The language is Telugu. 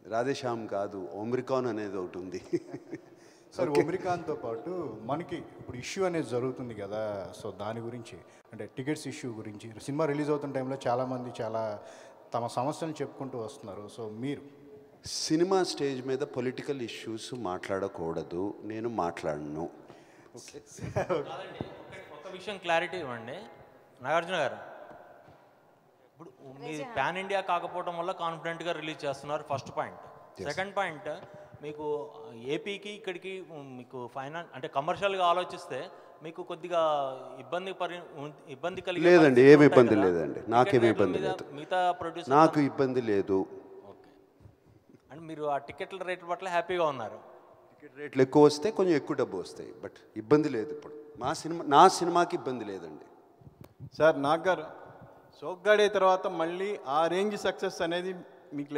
రాధేశ్యామ్ కాదు ఓమ్రికాన్ అనేది ఒకటి ఉంది సార్ ఒమ్రికాన్తో పాటు మనకి ఇప్పుడు ఇష్యూ అనేది జరుగుతుంది కదా సో దాని గురించి అంటే టికెట్స్ ఇష్యూ గురించి సినిమా రిలీజ్ అవుతున్న టైంలో చాలామంది చాలా తమ సమస్యలను చెప్పుకుంటూ వస్తున్నారు సో మీరు సినిమా స్టేజ్ మీద పొలిటికల్ ఇష్యూస్ మాట్లాడకూడదు నేను మాట్లాడను కాదండి ఒక్క- ఒక్క విషయం క్లారిటీ ఇవ్వండి నాగార్జున గారు ఇప్పుడు మీ పాన్ ఇండియా కాకపోవడం వల్ల కాన్ఫిడెంట్గా రిలీజ్ చేస్తున్నారు ఫస్ట్ పాయింట్ సెకండ్ పాయింట్ మీకు ఏపీకి ఇక్కడికి ఉమ్, మీకు ఫైనాన్స్ అంటే కమర్షియల్గా ఆలోచిస్తే మీకు కొద్దిగా ఇబ్బంది పరి ఉం- ఇబ్బంది కలిగే లేదండి, పరిస్థితులు ఏమి ఉంటాయి ఇబ్బంది కదా. లేదండి. నాకేమి టికెట్ ఇబ్బంది రేట్ల మీద లేదు. మిగతా ప్రొడ్యూసర్ నాకు ఇబ్బంది లేదు ఓకే అండ్ మీరు ఆ టికెట్ల రేట్ల పట్ల హ్యాపీగా ఉన్నారు టికెట్ రేట్లు ఎక్కువ వస్తే కొంచెం ఎక్కువ డబ్బు వస్తాయి బట్ ఇబ్బంది లేదు ఇప్పుడు మా సినిమా నా సినిమాకి ఇబ్బంది లేదండి సార్ నాగ్ గారు సోగ్గాడే తర్వాత మళ్ళీ ఆ రేంజ్ సక్సెస్ అనేది మీకు